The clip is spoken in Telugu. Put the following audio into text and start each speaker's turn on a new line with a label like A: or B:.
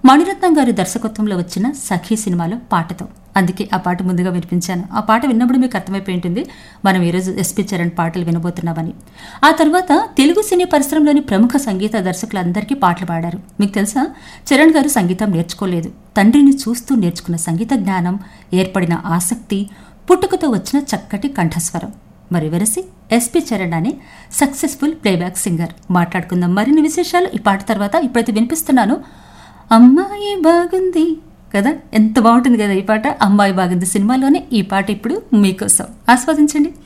A: మణిరత్నం గారి దర్శకత్వంలో వచ్చిన సఖీ సినిమాలో పాటతో అందుకే ఆ పాట ముందుగా వినిపించాను ఆ పాట విన్నప్పుడు మీకు అర్థమైపోయి ఉంటుంది మనం ఈరోజు ఎస్పి చరణ్ పాటలు వినబోతున్నామని ఆ తర్వాత తెలుగు సినీ పరిశ్రమలోని ప్రముఖ సంగీత దర్శకులందరికీ పాటలు పాడారు మీకు తెలుసా చరణ్ గారు సంగీతం నేర్చుకోలేదు తండ్రిని చూస్తూ నేర్చుకున్న సంగీత జ్ఞానం ఏర్పడిన ఆసక్తి పుట్టుకతో వచ్చిన చక్కటి కంఠస్వరం మరి వెరసి ఎస్పి చరణ్ అనే సక్సెస్ఫుల్ ప్లేబ్యాక్ సింగర్ మాట్లాడుకుందాం మరిన్ని విశేషాలు ఈ పాట తర్వాత ఇప్పుడైతే వినిపిస్తున్నాను అమ్మాయి బాగుంది కదా ఎంత బాగుంటుంది కదా ఈ పాట అమ్మాయి బాగుంది సినిమాలోనే ఈ పాట ఇప్పుడు మీకోసం ఆస్వాదించండి